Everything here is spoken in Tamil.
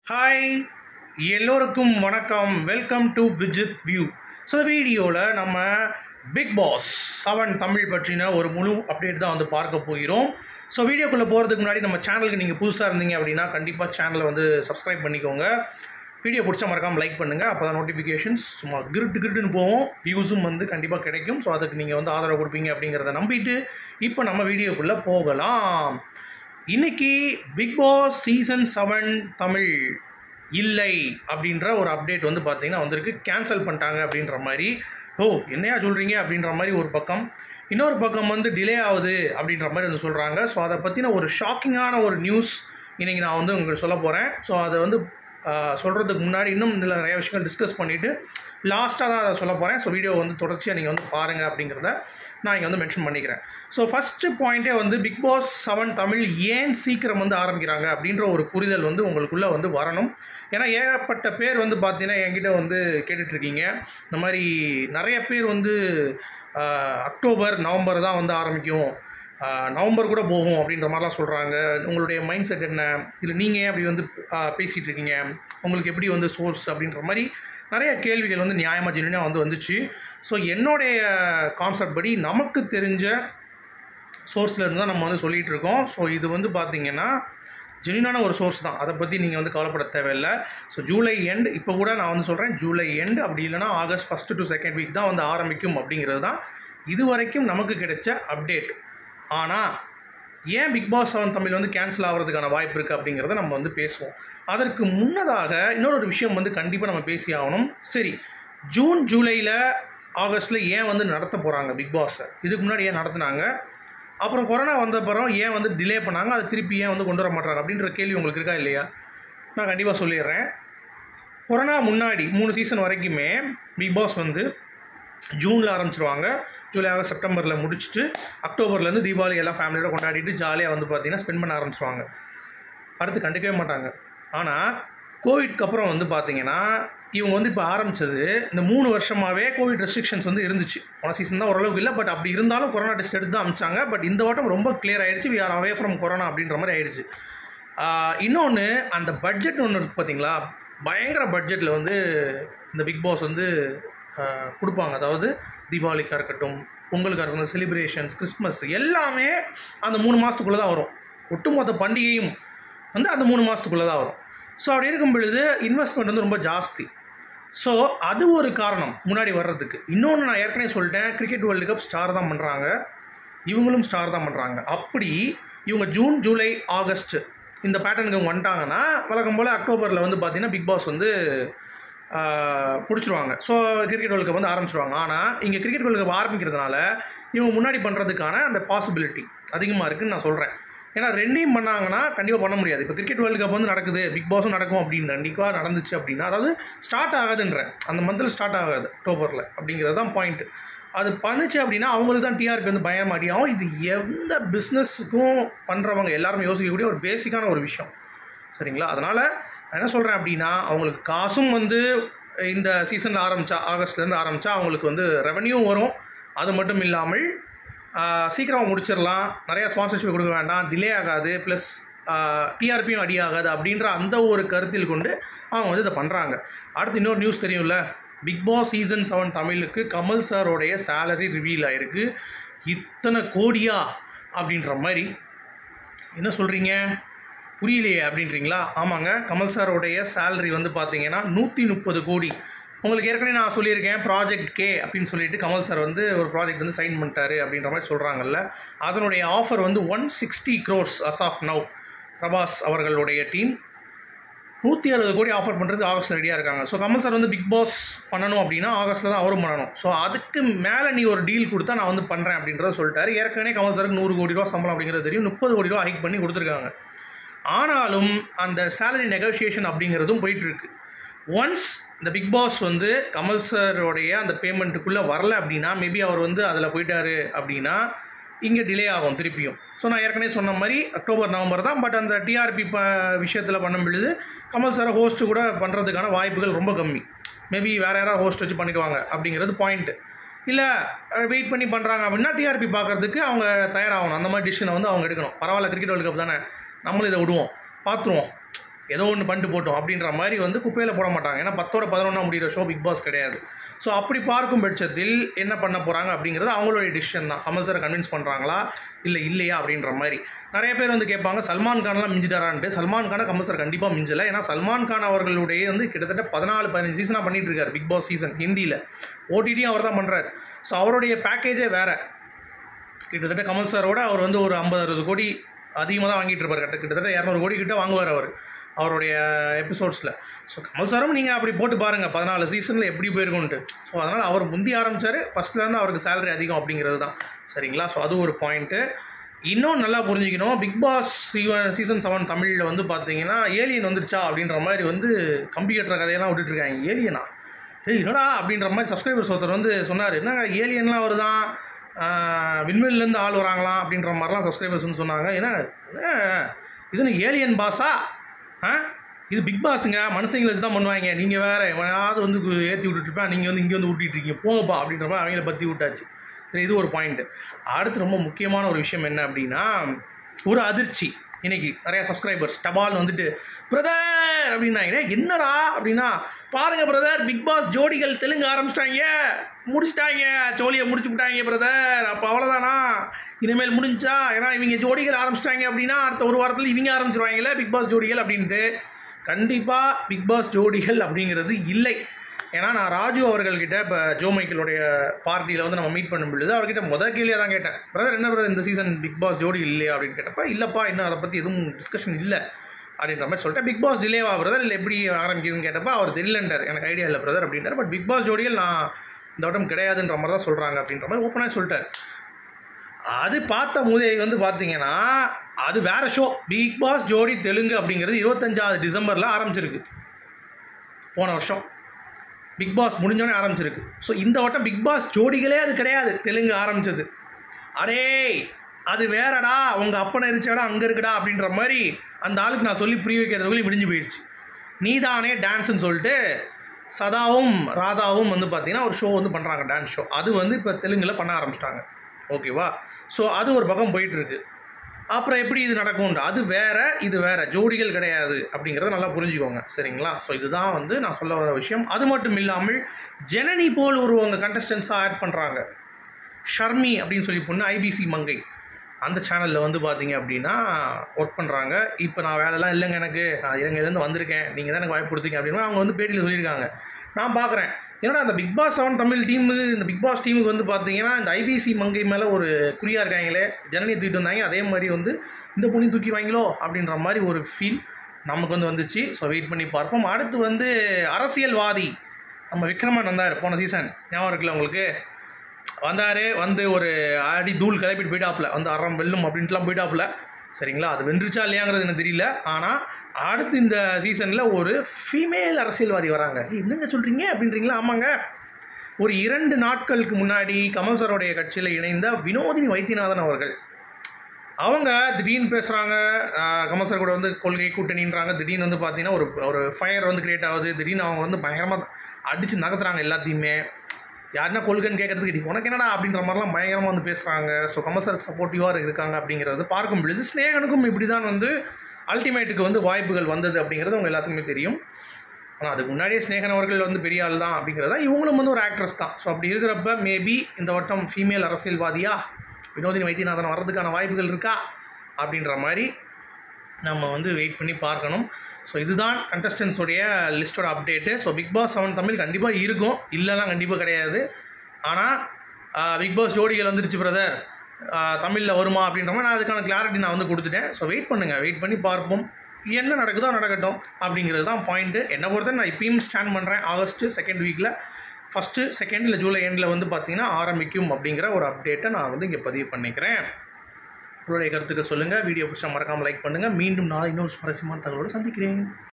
ஹாய் எல்லோருக்கும் வணக்கம் welcome to Vijith view so வீடியோவில் நம்ம பிக் பாஸ் செவன் தமிழ் பற்றின ஒரு முழு அப்டேட் தான் வந்து பார்க்க போகிறோம் ஸோ வீடியோக்குள்ளே போகிறதுக்கு முன்னாடி நம்ம சேனலுக்கு நீங்கள் புதுசாக இருந்தீங்க அப்படின்னா கண்டிப்பாக சேனலை வந்து சப்ஸ்கிரைப் பண்ணிக்கோங்க வீடியோ பிடிச்சா மறக்காமல் லைக் பண்ணுங்கள் அப்போ தான் நோட்டிஃபிகேஷன்ஸ் சும்மா கிருட்டு கிருட்டுன்னு போகும் வியூஸும் வந்து கண்டிப்பாக கிடைக்கும் ஸோ அதுக்கு நீங்கள் வந்து ஆதரவு கொடுப்பீங்க அப்படிங்கிறத நம்பிட்டு இப்போ நம்ம வீடியோக்குள்ளே போகலாம் இன்னைக்கு big boss season seven Tamil இல்லை அப்படின்ற ஒரு அப்டேட் வந்து பார்த்தீங்கன்னா வந்திருக்கு கேன்சல் பண்ணிட்டாங்க அப்படின்ற மாதிரி ஓ என்னையா சொல்கிறீங்க அப்படின்ற மாதிரி ஒரு பக்கம் இன்னொரு பக்கம் வந்து டிலே ஆகுது அப்படின்ற மாதிரி வந்து சொல்கிறாங்க ஸோ அதை பற்றின ஒரு ஷாக்கிங்கான ஒரு நியூஸ் இன்றைக்கி நான் வந்து உங்களுக்கு சொல்ல போகிறேன் ஸோ அதை வந்து சொல்கிறதுக்கு முன்னாடி இன்னும் இதில் நிறைய விஷயங்கள் டிஸ்கஸ் பண்ணிவிட்டு லாஸ்ட்டாக தான் அதை சொல்ல போகிறேன் ஸோ வீடியோ வந்து தொடர்ச்சியாக நீங்கள் வந்து பாருங்கள் அப்படிங்கிறத நான் இங்கே வந்து மென்ஷன் பண்ணிக்கிறேன் ஸோ ஃபஸ்ட்டு பாயிண்ட்டே வந்து பிக் பாஸ் செவன் தமிழ் ஏன் சீக்கிரம் வந்து ஆரம்பிக்கிறாங்க அப்படின்ற ஒரு புரிதல் வந்து உங்களுக்குள்ளே வந்து வரணும் ஏன்னா ஏகப்பட்ட பேர் வந்து பார்த்தீங்கன்னா என்கிட்ட வந்து கேட்டுட்ருக்கீங்க இந்த மாதிரி நிறைய பேர் வந்து ஆஹ், அக்டோபர் நவம்பர் தான் வந்து ஆரம்பிக்கும் ஆஹ், நவம்பர் கூட போகும் அப்படின்ற மாதிரிலாம் சொல்கிறாங்க உங்களுடைய மைண்ட் செட் என்ன இல்லை நீங்கள் ஏன் அப்படி வந்து ஆஹ், பேசிகிட்டு இருக்கீங்க உங்களுக்கு எப்படி வந்து சோர்ஸ் அப்படின்ற மாதிரி நிறைய கேள்விகள் வந்து நியாயமாக ஜென்யூனாக வந்து வந்துச்சு ஸோ என்னுடைய கான்செப்ட் படி நமக்கு தெரிஞ்ச சோர்ஸில் இருந்து தான் நம்ம வந்து சொல்லிகிட்டு இருக்கோம் ஸோ இது வந்து பார்த்தீங்கன்னா ஜென்யூனான ஒரு சோர்ஸ் தான் அதை பற்றி நீங்கள் வந்து கவலைப்பட தேவையில்லை ஸோ ஜூலை எண்ட் இப்போ கூட நான் வந்து சொல்கிறேன் ஜூலை எண்ட் அப்படி இல்லைனா August first to second week தான் வந்து ஆரம்பிக்கும் அப்படிங்கிறது தான் இது வரைக்கும் நமக்கு கிடைச்ச அப்டேட் ஆனால் ஏன் பிக் பாஸ் செவன் தமிழ் வந்து கேன்சல் ஆகிறதுக்கான வாய்ப்பு இருக்குது அப்படிங்கிறத நம்ம வந்து பேசுவோம் அதற்கு முன்னதாக இன்னொரு ஒரு விஷயம் வந்து கண்டிப்பாக நம்ம பேசி ஆகணும் சரி ஜூன் ஜூலையில் ஆகஸ்ட்டில் ஏன் வந்து நடத்த போகிறாங்க பிக் பாஸை இதுக்கு முன்னாடி ஏன் நடத்துனாங்க அப்புறம் கொரோனா வந்த அப்புறம் ஏன் வந்து டிலே பண்ணாங்க அது திருப்பி ஏன் வந்து கொண்டு வர மாட்டாங்க அப்படின்ற கேள்வி உங்களுக்கு இருக்கா இல்லையா நான் கண்டிப்பாக சொல்லிடுறேன் கொரோனா முன்னாடி மூணு சீசன் வரைக்குமே பிக் பாஸ் வந்து ஜூனில் ஆரம்பிச்சிருவாங்க ஜூலை ஆகஸ்ட் செப்டம்பரில் முடிச்சுட்டு அக்டோபர்லேருந்து தீபாவளி எல்லாம் ஃபேமிலியோட கொண்டாடிட்டு ஜாலியாக வந்து பார்த்தீங்கன்னா ஸ்பெண்ட் பண்ண ஆரம்பிச்சிருவாங்க அடுத்து கண்டுக்கவே மாட்டாங்க ஆனால் கோவிட்க்கு அப்புறம் வந்து பார்த்தீங்கன்னா இவங்க வந்து இப்போ ஆரம்பிச்சது இந்த மூணு வருஷமாகவே கோவிட் ரெஸ்ட்ரிக்ஷன்ஸ் வந்து இருந்துச்சு போன சீசன் தான் ஓரளவுக்கு இல்லை பட் அப்படி இருந்தாலும் கொரோனா டெஸ்ட் எடுத்து தான் அமிச்சாங்க பட் இந்த வாட்டம் ரொம்ப கிளியர் ஆயிடுச்சு we are away from corona அப்படின்ற மாதிரி ஆயிடுச்சு இன்னொன்று அந்த பட்ஜெட் ஒன்று இருக்குது பார்த்தீங்களா பயங்கர பட்ஜெட்டில் வந்து இந்த பிக் பாஸ் வந்து ஆஹ், கொடுப்பாங்க அதாவது தீபாவளிக்காக இருக்கட்டும் பொங்கலுக்காக இருக்கட்டும் செலிப்ரேஷன்ஸ் கிறிஸ்மஸ் எல்லாமே அந்த மூணு மாதத்துக்குள்ளே தான் வரும் ஒட்டுமொத்த பண்டிகையும் வந்து அந்த மூணு மாதத்துக்குள்ளே தான் வரும் ஸோ அப்படி இருக்கும் பொழுது இன்வெஸ்ட்மெண்ட் வந்து ரொம்ப ஜாஸ்தி ஸோ அது ஒரு காரணம் முன்னாடி வர்றதுக்கு இன்னொன்று நான் ஏற்கனவே சொல்லிட்டேன் கிரிக்கெட் வேர்ல்டு கப் ஸ்டார் தான் பண்ணுறாங்க இவங்களும் ஸ்டார் தான் பண்ணுறாங்க அப்படி இவங்க ஜூன் ஜூலை ஆகஸ்ட் இந்த பேட்டர்னுக்கு இவங்க வந்துட்டாங்கன்னா வழக்கம் போல் அக்டோபரில் வந்து பார்த்தீங்கன்னா பிக் பாஸ் வந்து ஆஹ், முடிச்சிருவாங்க ஸோ கிரிக்கெட் வேர்ல்டு கப் வந்து ஆரம்பிச்சிருவாங்க ஆனால் இங்கே கிரிக்கெட் வேர்ல்டு கப் ஆரம்பிக்கிறதுனால இவங்க முன்னாடி பண்ணுறதுக்கான அந்த பாசிபிலிட்டி அதிகமாக இருக்குன்னு நான் சொல்கிறேன் ஏன்னா ரெண்டையும் பண்ணாங்கன்னா கண்டிப்பாக பண்ண முடியாது இப்போ கிரிக்கெட் வேர்ல்டு கப் வந்து நடக்குது பிக் பாஸும் நடக்கும் அப்படின்னு கண்டிப்பாக நடந்துச்சு அப்படின்னா அதாவது ஸ்டார்ட் ஆகாதுன்றேன் அந்த மந்தில் ஸ்டார்ட் ஆகாது அக்டோபரில் அப்படிங்கிறது தான் பாயிண்ட் அது பண்ணுச்சு அப்படின்னா அவங்களுக்கு தான் டிஆர்பி வந்து பயங்கரமாக அடியாகும் இது எந்த பிஸ்னஸுக்கும் பண்ணுறவங்க எல்லாருமே யோசிக்கக்கூடிய ஒரு பேசிக்கான ஒரு விஷயம் சரிங்களா அதனால் நான் என்ன சொல்கிறேன் அப்படின்னா அவங்களுக்கு காசும் வந்து இந்த சீசனில் ஆரம்பித்தா ஆகஸ்ட்லேருந்து ஆரம்பித்தா அவங்களுக்கு வந்து ரெவன்யூ வரும் அது மட்டும் இல்லாமல் சீக்கிரமாக முடிச்சிடலாம் நிறையா ஸ்பான்சர்ஷிப் கொடுக்க வேண்டாம் டிலே ஆகாது ப்ளஸ் டிஆர்பியும் அடி ஆகாது அப்படின்ற அந்த ஒரு கருத்தில் கொண்டு அவங்க வந்து இதை பண்ணுறாங்க அடுத்து இன்னொரு நியூஸ் தெரியும்ல பிக் பாஸ் சீசன் செவன் தமிழுக்கு கமல் சாரோடைய சேலரி ரிவீல் ஆயிருக்கு இத்தனை கோடியா அப்படின்ற மாதிரி என்ன சொல்கிறீங்க புரியலையே அப்படின்றீங்களா ஆமாங்க கமல் சாரோடைய சேலரி வந்து பார்த்தீங்கன்னா நூற்றி முப்பது கோடி உங்களுக்கு ஏற்கனவே நான் சொல்லியிருக்கேன் ப்ராஜெக்ட் கே அப்படின்னு சொல்லிட்டு கமல் சார் வந்து ஒரு ப்ராஜெக்ட் வந்து சைன் பண்ணிட்டாரு அப்படின்ற மாதிரி சொல்கிறாங்கல்ல அதனுடைய ஆஃபர் வந்து one sixty crores as of now Prabhas அவர்களுடைய டீம் நூற்றி அறுபது கோடி ஆஃபர் பண்ணுறது ஆகஸ்ட்டில் ரெடியாக இருக்காங்க ஸோ கமல் சார் வந்து பிக் பாஸ் பண்ணணும் அப்படின்னா ஆகஸ்ட்டில் தான் அவரும் பண்ணணும் ஸோ அதுக்கு மேலே நீ ஒரு டீல் கொடுத்தா நான் வந்து பண்ணுறேன் அப்படின்றத சொல்லிட்டாரு ஏற்கனவே கமல் சாருக்கு நூறு கோடி ரூபா சம்பளம் அப்படிங்கிறது தெரியும் முப்பது கோடி ரூபா ஹைக் பண்ணி கொடுத்துருக்காங்க ஆனாலும் அந்த சேலரி நெகோஷியேஷன் அப்படிங்கிறதும் போயிட்டுருக்கு ஒன்ஸ் இந்த பிக் பாஸ் வந்து கமல் சாரோடைய அந்த பேமெண்ட்டுக்குள்ளே வரல அப்படின்னா மேபி அவர் வந்து அதில் போயிட்டாரு அப்படின்னா இங்கே டிலே ஆகும் திருப்பியும் ஸோ நான் ஏற்கனவே சொன்ன மாதிரி அக்டோபர் நவம்பர் தான் பட் அந்த டிஆர்பி ப விஷயத்தில் பண்ணும் பொழுது கமல் சாரை ஹோஸ்ட் கூட பண்ணுறதுக்கான வாய்ப்புகள் ரொம்ப கம்மி மேபி வேறு யாராவது ஹோஸ்ட் வச்சு பண்ணிடுவாங்க அப்படிங்கிறது பாயிண்ட்டு இல்லை வெயிட் பண்ணி பண்ணுறாங்க அப்படின்னா டிஆர்பி பார்க்கறதுக்கு அவங்க தயாராகணும் அந்த மாதிரி டிசிஷனை வந்து அவங்க எடுக்கணும் பரவாயில்ல கிரிக்கெட் வேர்ல்டு கப் தானே நம்மளும் இதை விடுவோம் பார்த்துருவோம் ஏதோ ஒன்று பண்ணிட்டு போட்டோம் அப்படின்ற மாதிரி வந்து குப்பையில் போட மாட்டாங்க ஏன்னா பத்தோட பதினொன்றா முடிகிற ஷோ பிக் பாஸ் கிடையாது ஸோ அப்படி பார்க்கும் பட்சத்தில் என்ன பண்ண போகிறாங்க அப்படிங்கிறது அவங்களுடைய டிசிஷன் தான் கமல் சாரை கன்வின்ஸ் பண்ணுறாங்களா இல்லை இல்லையா அப்படின்ற மாதிரி நிறைய பேர் வந்து கேட்பாங்க சல்மான் கான்லாம் மிஞ்சிட்டாரான்ட்டு சல்மான் கானை கமல் சார் கண்டிப்பாக மிஞ்சலை ஏன்னா சல்மான் கான் அவர்களுடைய வந்து கிட்டத்தட்ட பதினாலு பதினஞ்சு சீசனாக பண்ணிட்டு இருக்காரு பிக் பாஸ் சீசன் ஹிந்தியில் ஓடிடியும் அவர் தான் பண்ணுறாரு ஸோ அவருடைய பேக்கேஜே வேறு கிட்டத்தட்ட கமல் சாரோட அவர் வந்து ஒரு ஐம்பது அறுபது கோடி அதிகமாக தான் வாங்கிட்டு இருப்பார் கிட்ட கிட்டத்தட்ட இரநூறு கோடி கிட்ட வாங்குவார் அவர் அவருடைய எபிசோட்ஸில் ஸோ கமல் சாரும் நீங்கள் அப்படி போட்டு பாருங்கள் பதினாலு சீசனில் எப்படி போயிருக்கும்ன்ட்டு ஸோ அதனால் அவர் முந்தி ஆரம்பித்தார் ஃபஸ்ட்லேருந்து அவருக்கு சேலரி அதிகம் அப்படிங்கிறது தான் சரிங்களா ஸோ அது ஒரு பாயிண்ட்டு இன்னும் நல்லா புரிஞ்சுக்கணும் big boss seven season seven தமிழில் வந்து பார்த்தீங்கன்னா ஏலியன் வந்துருச்சா அப்படின்ற மாதிரி வந்து கம்பி கட்டுற கதையெல்லாம் விட்டுட்ருக்காங்க ஏலியனா ஏய் என்னடா அப்படின்ற மாதிரி சப்ஸ்கிரைபர்ஸ் ஒருத்தர் வந்து சொன்னார் என்ன ஏலியன்லாம் வருதான் விண்வெளிலேருந்து ஆள் வராங்களாம் அப்படின்ற மாதிரிலாம் சப்ஸ்கிரைபர்ஸ் வந்து சொன்னாங்க ஏன்னா இது ஏலியன் பாஸா ஆ இது பிக் பாஸுங்க மனுஷங்களை வச்சு தான் பண்ணுவாங்க நீங்கள் வேறு எவனாவது வந்து ஏற்றி விட்டுட்டுருப்பேன் நீங்கள் வந்து இங்கே வந்து ஊட்டிட்டு இருக்கீங்க போங்கப்பா அப்படின்ற மாதிரி அவங்கள பற்றி விட்டாச்சு சரி இது ஒரு பாயிண்ட்டு அடுத்து ரொம்ப முக்கியமான ஒரு விஷயம் என்ன அப்படின்னா ஒரு அதிர்ச்சி இன்னைக்கு நிறையா சப்ஸ்கிரைபர்ஸ் டபால் வந்துட்டு பிரதர் அப்படின்னாங்க என்னடா அப்படின்னா பாருங்க பிரதர் பிக் பாஸ் ஜோடிகள் தெலுங்கு ஆரம்பிச்சிட்டாங்க முடிச்சிட்டாங்க ஜோலியை முடிச்சு விட்டாங்க பிரதர் அப்போ அவ்வளோதானா இனிமேல் முடிஞ்சா ஏன்னா இவங்க ஜோடிகள் ஆரம்பிச்சிட்டாங்க அப்படின்னா அடுத்த ஒரு வாரத்தில் இவங்க ஆரம்பிச்சிருவாங்களே பிக் பாஸ் ஜோடிகள் அப்படின்ட்டு கண்டிப்பாக பிக் பாஸ் ஜோடிகள் அப்படிங்கிறது இல்லை ஏன்னா நான் ராஜு அவர்கள்கிட்ட இப்போ ஜோ மைக்கிளுடைய பார்ட்டியில் வந்து நம்ம மீட் பண்ணும் பொழுது அவர்கிட்ட முதல் கேள்வியாக தான் கேட்டேன் பிரதர் என்ன பிரதர் இந்த சீசன் பிக் பாஸ் ஜோடி இல்லையா அப்படின்னு கேட்டப்ப இல்லைப்பா இன்னும் அதை பற்றி எதுவும் டிஸ்கஷன் இல்லை அப்படின்ற மாதிரி சொல்லிட்டேன் பிக் பாஸ் டிலேவா பிரதர் இல்லை எப்படி ஆரம்பிக்குதுன்னு கேட்டப்ப அவர் தெரியலன்றார் எனக்கு ஐடியா இல்லை பிரதர் அப்படின்றார் பட் பிக் பாஸ் ஜோடிகள் நான் இந்த வட்டம் கிடையாதுன்ற மாதிரி தான் சொல்கிறாங்க அப்படின்ற மாதிரி ஓப்பனாக சொல்லிட்டார் அது பார்த்த மூதேவி வந்து பார்த்தீங்கன்னா அது வேற ஷோ பிக் பாஸ் ஜோடி தெலுங்கு அப்படிங்கிறது இருபத்தஞ்சாவது டிசம்பரில் ஆரம்பிச்சிருக்கு போன வருஷம் பிக் பாஸ் முடிஞ்சோடனே ஆரம்பிச்சிருக்கு ஸோ இந்த வட்டம் பிக் பாஸ் ஜோடிகளே அது கிடையாது தெலுங்கு ஆரம்பிச்சது அடே அது வேறடா உங்கள் அப்பனை இருச்சாடா அங்கே இருக்குடா அப்படின்ற மாதிரி அந்த ஆளுக்கு நான் சொல்லி புரிய வைக்கிறதுக்குள்ளே முடிஞ்சு போயிடுச்சு நீதானே டான்ஸ்னு சொல்லிட்டு சதாவும் ராதாவும் வந்து பார்த்தீங்கன்னா ஒரு ஷோ வந்து பண்ணுறாங்க டான்ஸ் ஷோ அது வந்து இப்போ தெலுங்கில் பண்ண ஆரம்பிச்சிட்டாங்க ஓகேவா ஸோ அது ஒரு பக்கம் போயிட்டுருக்கு அப்புறம் எப்படி இது நடக்கும் அது வேற இது வேற ஜோடிகள் கிடையாது அப்படிங்கிறத நல்லா புரிஞ்சுக்கோங்க சரிங்களா ஸோ இதுதான் வந்து நான் சொல்ல வர விஷயம் அது மட்டும் இல்லாமல் ஜனனி போல் ஒருவங்க கண்டஸ்டன்ஸாக ஆட் பண்ணுறாங்க ஷர்மி அப்படின்னு சொல்லி பொண்ணு ஐபிசி மங்கை அந்த சேனலில் வந்து பார்த்தீங்க அப்படின்னா ஒர்க் பண்ணுறாங்க இப்போ நான் வேலைலாம் இல்லைங்க எனக்கு நான் இலங்கையிலேருந்து வந்திருக்கேன் நீங்கள் தான் எனக்கு வாய்ப்பு கொடுத்தீங்க அப்படின்னு அவங்க வந்து பேட்டியில் சொல்லியிருக்காங்க நான் பார்க்குறேன் ஏன்னா அந்த big boss seven Tamil team இந்த பிக் பாஸ் டீமுக்கு வந்து பார்த்தீங்கன்னா இந்த ஐபிசி மங்கை மேலே ஒரு குறியாக இருக்காங்களே ஜனனியை தூக்கிட்டு வந்தாங்க அதே மாதிரி வந்து இந்த பொண்ணி தூக்கி வாங்கிலோ அப்படின்ற மாதிரி ஒரு ஃபீல் நமக்கு வந்து வந்துச்சு ஸோ வெயிட் பண்ணி பார்ப்போம் அடுத்து வந்து அரசியல்வாதி நம்ம விக்ரமன் வந்தார் போன சீசன் ஞாபகம் இருக்குல்ல உங்களுக்கு வந்தார் வந்து ஒரு அடி தூள் கிளப்பிட்டு போயிட்டாப்புல வந்து அறம் வெல்லும் அப்படின்ட்டுலாம் போயிட்டாப்புல சரிங்களா அது வென்றுச்சா இல்லையாங்கிறது எனக்கு தெரியல ஆனால் அடுத்து இந்த சீசனில் ஒரு ஃபீமேல் அரசியல்வாதி வராங்க "ஏய், என்னங்க சொல்கிறீங்க அப்படின்றீங்களா ஆமாங்க ஒரு இரண்டு நாட்களுக்கு முன்னாடி கமல் சாரோடைய கட்சியில் இணைந்த வினோதினி வைத்தியநாதன் அவர்கள் அவங்க திடீர்னு பேசுகிறாங்க கமல் சார் கூட வந்து கொள்கை கூட்டணின்றாங்க திடீர்னு வந்து பார்த்தீங்கன்னா ஒரு ஒரு ஃபயர் வந்து கிரியேட் ஆகுது திடீர்னு அவங்க வந்து பயங்கரமாக அடித்து நகர்த்துறாங்க எல்லாத்தையுமே யாருன்னா கொள்கைன்னு கேட்கறதுக்கு "நீ உனக்கு என்னடா அப்படின்ற மாதிரிலாம் பயங்கரமாக வந்து பேசுகிறாங்க ஸோ கமல் சாருக்கு சப்போர்ட்டிவாக இருக்காங்க அப்படிங்கிறது பார்க்கும் பொழுது ஸ்னேகனுக்கும் இப்படி தான் வந்து அல்டிமேட்டுக்கு வந்து வாய்ப்புகள் வந்தது அப்படிங்கிறது அவங்க எல்லாத்துக்குமே தெரியும் ஆனால் அதுக்கு முன்னாடியே ஸ்னேகன் அவர்கள் வந்து பெரிய ஆள் தான் அப்படிங்கிறதா இவங்களும் வந்து ஒரு ஆக்ட்ரஸ் தான் ஸோ அப்படி இருக்கிறப்ப மேபி இந்த வட்டம் ஃபீமேல் அரசியல்வாதியா வினோதினி வைத்தியநாதன் வர்றதுக்கான வாய்ப்புகள் இருக்கா அப்படின்ற மாதிரி நம்ம வந்து வெயிட் பண்ணி பார்க்கணும் ஸோ இதுதான் கண்டஸ்டன்ஸோடைய லிஸ்டோட update so big boss seven Tamil கண்டிப்பாக இருக்கும் இல்லைலாம் கண்டிப்பாக கிடையாது ஆனால் பிக் பாஸ் ஜோடிகள் வந்துருச்சு பிரதர் தமிழில் வருமா அப்படின்ற மாதிரி நான் அதுக்கான கிளாரிட்டி நான் வந்து கொடுத்துட்டேன் ஸோ வெயிட் பண்ணுங்கள் வெயிட் பண்ணி பார்ப்போம் என்ன நடக்குதோ நடக்கட்டும் அப்படிங்கிறது தான் பாயிண்ட்டு என்னை பொறுத்த நான் இப்பயும் ஸ்டாண்ட் பண்ணுறேன் ஆகஸ்ட்டு செகண்ட் வீக்கில் ஃபஸ்ட்டு செகண்ட் இல்லை ஜூலை எண்டில் வந்து பார்த்தீங்கன்னா ஆரம்பிக்கும் அப்படிங்கிற ஒரு அப்டேட்டை நான் வந்து இங்கே பதிவு பண்ணிக்கிறேன் உங்களுடைய கருத்துக்கள் சொல்லுங்கள் வீடியோ பிடிச்சா மறக்காமல் லைக் பண்ணுங்கள் மீண்டும் நாளை இன்னொரு சுவாரஸ்யமான தகவலோடு சந்திக்கிறேன்